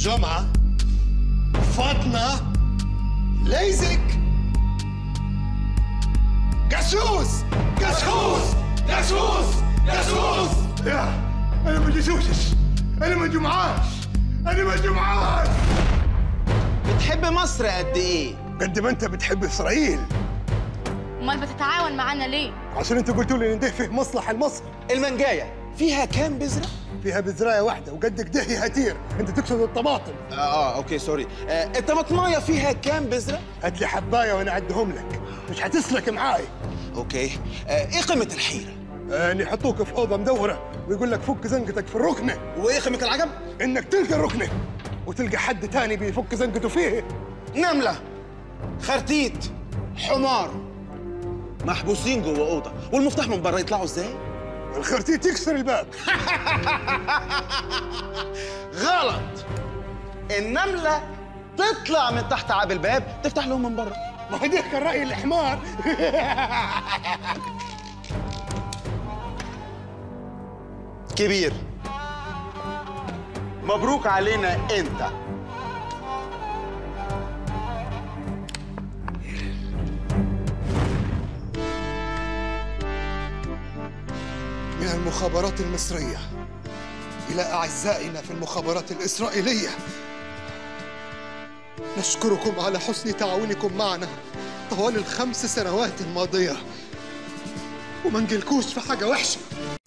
جمعة فاطمة ليزك جاسوس جاسوس جاسوس جاسوس يا انا ما جاسوسش انا ما جمعاش انا ما جمعاش بتحب مصر قد ايه؟ قد ما انت بتحب اسرائيل امال بتتعاون معانا ليه عشان انتوا قلتوا لي ان ده فيه مصلحه لمصر المنجاية فيها كام بذرة؟ فيها بذرايه واحده وقد كده هي هتير انت تقصد الطماطم اه, آه اوكي سوري آه الطماطمايه فيها كام بذرة؟ هات لي حبايه وانا اعدهم لك مش هتسلك معاي اوكي آه ايه قيمة الحيرة؟ ان يحطوك في اوضه مدوره ويقول لك فك زنقتك في الركنه وايه قيمة العجب؟ انك تلقى الركنه وتلقى حد تاني بيفك زنقته فيه نملة خرتيت حمار محبوسين جوه أوضة والمفتاح من بره يطلعوا ازاي؟ الخرتيت يكسر الباب غلط النملة تطلع من تحت عاب الباب تفتح لهم من بره ما هو ده كان راي الحمار كبير مبروك علينا انت من المخابرات المصريه الى اعزائنا في المخابرات الاسرائيليه نشكركم على حسن تعاونكم معنا طوال الخمس سنوات الماضيه وما نجيلكوش في حاجه وحشه